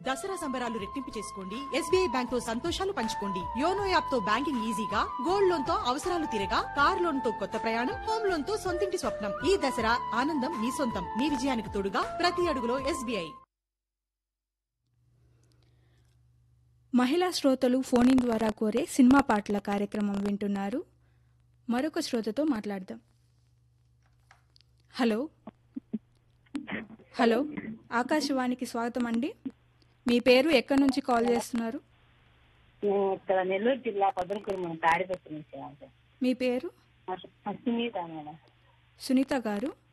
దసరా సంబరాలు రెట్టింపు చేసుకోండి ఎస్బీఐ బ్యాంక్ తో సంతోషాలు పంచుకోండి యోనో యాప్ తో బ్యాంకింగ్ ఈజీగా గోల్డ్ లోన్ తో అవసరాలు తీరగా కార్ లోన్ తో కొత్త ప్రయాణం హోమ్ లోన్ తో సొంతింటి స్వప్నం ఈ దసరా ఆనందం మీ సొంతం మీ విజయానికి తోడుగా ప్రతి అడుగులో ఎస్బీఐ మహిళా శ్రోతలు ఫోన్ ఇన్ ద్వారా కోరే సినిమా పాటల కార్యక్రమం వింటున్నారు మరొక శ్రోతతో మాట్లాడదాం హలో హలో ఆకాశవాణికి స్వాగతం అండి మీ పేరు ఎక్కడి నుంచి కాల్ చేస్తున్నారు మేము ఇక్కడ నెల్లూరు జిల్లా పొదలకూరు మనం తాడిపత్రి నుంచి మీ పేరు సునీత మేడం సునీత గారు